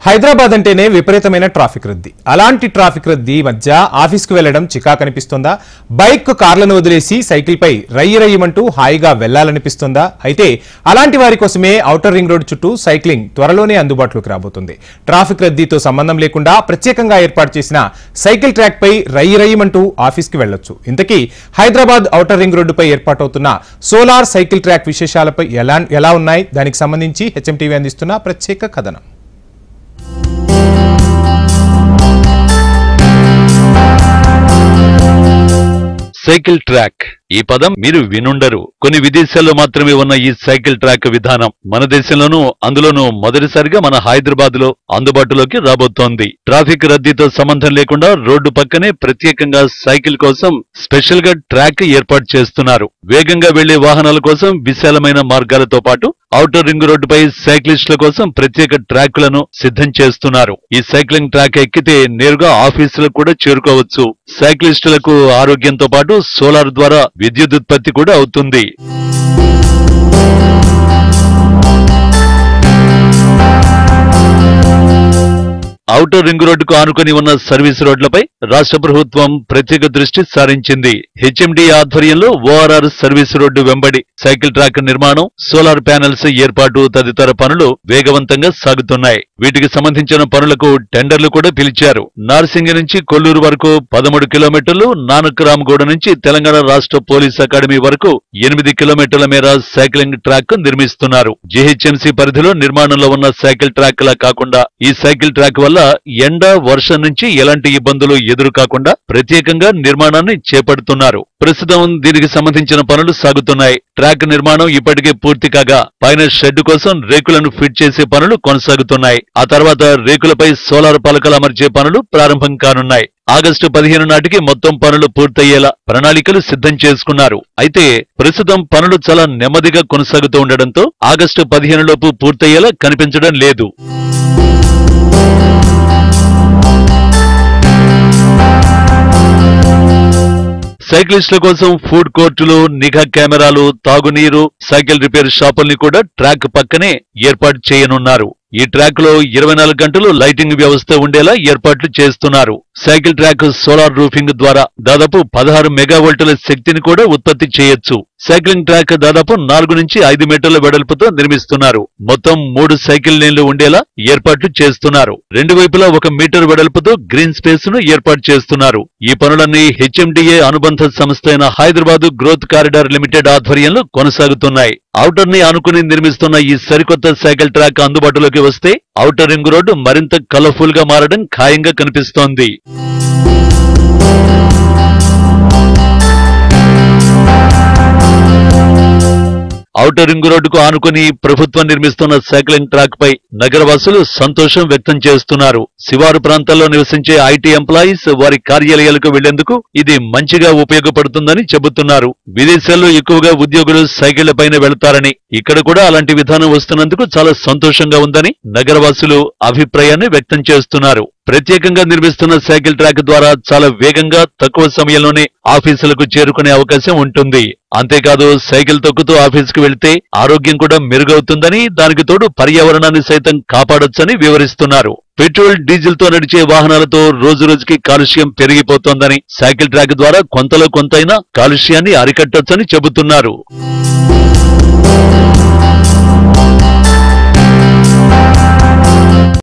హైదరాబాద్ అంటేనే విపరీతమైన ట్రాఫిక్ రద్దీ అలాంటి ట్రాఫిక్ రద్దీ మధ్య ఆఫీస్కు వెళ్లడం చికా కనిపిస్తుందా బైక్ కార్లను వదిలేసి సైకిల్ పై రయ్యి రయ్యమంటూ హాయిగా వెళ్లాలనిపిస్తుందా అయితే అలాంటి వారి కోసమే ఔటర్ రింగ్ రోడ్ చుట్టూ సైక్లింగ్ త్వరలోనే అందుబాటులోకి రాబోతుంది ట్రాఫిక్ రద్దీతో సంబంధం లేకుండా ప్రత్యేకంగా ఏర్పాటు చేసిన సైకిల్ ట్రాక్ పై రయ్యి రయ్యమంటూ ఆఫీస్కి వెళ్లొచ్చు ఇంతకీ హైదరాబాద్ ఔటర్ రింగ్ రోడ్డుపై ఏర్పాటవుతున్న సోలార్ సైకిల్ ట్రాక్ విశేషాలపై ఎలా ఎలా ఉన్నాయి దానికి సంబంధించి హెచ్ఎం అందిస్తున్న ప్రత్యేక కథనం సైకిల్ ట్రాక్ ఈ పదం మీరు వినుండరు కొన్ని విదేశాల్లో మాత్రమే ఉన్న ఈ సైకిల్ ట్రాక్ విధానం మన దేశంలోనూ అందులోనూ మొదటిసారిగా మన హైదరాబాద్ లో అందుబాటులోకి రాబోతోంది ట్రాఫిక్ రద్దీతో సంబంధం లేకుండా రోడ్డు పక్కనే ప్రత్యేకంగా సైకిల్ కోసం స్పెషల్ గా ట్రాక్ ఏర్పాటు చేస్తున్నారు వేగంగా వెళ్లే వాహనాల కోసం విశాలమైన మార్గాలతో పాటు ఔటర్ రింగ్ రోడ్డుపై సైక్లిస్టుల కోసం ప్రత్యేక ట్రాకులను సిద్ధం చేస్తున్నారు ఈ సైక్లింగ్ ట్రాక్ ఎక్కితే నేరుగా ఆఫీసులకు కూడా చేరుకోవచ్చు సైక్లిస్టులకు ఆరోగ్యంతో పాటు సోలార్ ద్వారా విద్యుత్ ఉత్పత్తి కూడా అవుతుంది ఔటర్ రింగ్ రోడ్డుకు ఆనుకొని ఉన్న సర్వీస్ రోడ్లపై రాష్ట్ర ప్రభుత్వం ప్రత్యేక దృష్టి సారించింది హెచ్ఎండి ఆధ్వర్యంలో ఓఆర్ఆర్ సర్వీస్ రోడ్డు వెంబడి సైకిల్ ట్రాక్ నిర్మాణం సోలార్ ప్యానెల్స్ ఏర్పాటు తదితర పనులు వేగవంతంగా సాగుతున్నాయి వీటికి సంబంధించిన పనులకు టెండర్లు కూడా పిలిచారు నార్సింగి నుంచి కొల్లూరు వరకు పదమూడు కిలోమీటర్లు నానక్రామ్గూడ నుంచి తెలంగాణ రాష్ట్ర పోలీస్ అకాడమీ వరకు ఎనిమిది కిలోమీటర్ల మేర సైక్లింగ్ ట్రాక్ నిర్మిస్తున్నారు జీహెచ్ఎంసీ పరిధిలో నిర్మాణంలో ఉన్న సైకిల్ ట్రాక్ లా కాకుండా ఈ సైకిల్ ట్రాక్ వల్ల ఎండ వర్షం నుంచి ఎలాంటి ఇబ్బందులు ఎదురు కాకుండా ప్రత్యేకంగా నిర్మాణాన్ని చేపడుతున్నారు ప్రస్తుతం దీనికి సంబంధించిన పనులు సాగుతున్నాయి ట్రాక్ నిర్మాణం ఇప్పటికే పూర్తి కాగా పైన షెడ్ కోసం రేకులను ఫిట్ చేసే పనులు కొనసాగుతున్నాయి ఆ తర్వాత రేకులపై సోలార్ పలకలు అమర్చే పనులు ప్రారంభం కానున్నాయి ఆగస్టు పదిహేను నాటికి మొత్తం పనులు పూర్తయ్యేలా ప్రణాళికలు సిద్ధం చేసుకున్నారు అయితే ప్రస్తుతం పనులు చాలా నెమ్మదిగా కొనసాగుతూ ఉండడంతో ఆగస్టు పదిహేను లోపు పూర్తయ్యేలా కనిపించడం లేదు సైక్లిస్టుల కోసం ఫుడ్ కోర్టులు నిఘా కెమెరాలు తాగునీరు సైకిల్ రిపేర్ షాపుల్ని కూడా ట్రాక్ పక్కనే ఏర్పాటు చేయనున్నారు ఈ ట్రాక్ లో ఇరవై నాలుగు గంటలు లైటింగ్ వ్యవస్థ ఉండేలా ఏర్పాట్లు చేస్తున్నారు సైకిల్ ట్రాక్ సోలార్ రూఫింగ్ ద్వారా దాదాపు పదహారు మెగావోల్టుల శక్తిని కూడా ఉత్పత్తి చేయొచ్చు సైక్లింగ్ ట్రాక్ దాదాపు నాలుగు నుంచి ఐదు మీటర్ల వెడల్పుతో నిర్మిస్తున్నారు మొత్తం మూడు సైకిల్ లేన్లు ఉండేలా ఏర్పాట్లు చేస్తున్నారు రెండు వైపులా ఒక మీటర్ వెడల్పుతో గ్రీన్ స్పేస్ ను ఏర్పాటు చేస్తున్నారు ఈ పనులన్నీ హెచ్ఎండిఏ అనుబంధ సంస్థ అయిన హైదరాబాద్ గ్రోత్ కారిడార్ లిమిటెడ్ ఆధ్వర్యంలో కొనసాగుతున్నాయి ఔటర్ ని ఆనుకుని నిర్మిస్తున్న ఈ సరికొత్త సైకిల్ ట్రాక్ అందుబాటులోకి వస్తే ఔటర్ రింగ్ రోడ్డు మరింత కలర్ఫుల్ గా మారడం ఖాయంగా కనిపిస్తోంది ఔటర్ రింగ్ రోడ్డుకు ఆనుకుని ప్రభుత్వం నిర్మిస్తున్న సైక్లింగ్ ట్రాక్ పై నగరవాసులు సంతోషం వ్యక్తం చేస్తున్నారు శివారు ప్రాంతాల్లో నివసించే ఐటీ ఎంప్లాయీస్ వారి కార్యాలయాలకు వెళ్లేందుకు ఇది మంచిగా ఉపయోగపడుతుందని చెబుతున్నారు విదేశాల్లో ఎక్కువగా ఉద్యోగులు సైకిళ్ల పైన వెళతారని ఇక్కడ కూడా అలాంటి విధానం వస్తున్నందుకు చాలా సంతోషంగా ఉందని నగరవాసులు అభిప్రాయాన్ని వ్యక్తం చేస్తున్నారు ప్రత్యేకంగా నిర్మిస్తున్న సైకిల్ ట్రాక్ ద్వారా చాలా వేగంగా తక్కువ సమయంలోనే ఆఫీసులకు చేరుకునే అవకాశం ఉంటుంది అంతేకాదు సైకిల్ తొక్కుతూ ఆఫీసుకు వెళ్తే ఆరోగ్యం కూడా మెరుగవుతుందని దానికి తోడు పర్యావరణాన్ని సైతం కాపాడొచ్చని వివరిస్తున్నారు పెట్రోల్ డీజిల్ తో నడిచే వాహనాలతో రోజు రోజుకి కాలుష్యం పెరిగిపోతోందని సైకిల్ ట్రాక్ ద్వారా కొంతలో కొంతైనా కాలుష్యాన్ని అరికట్టొచ్చని చెబుతున్నారు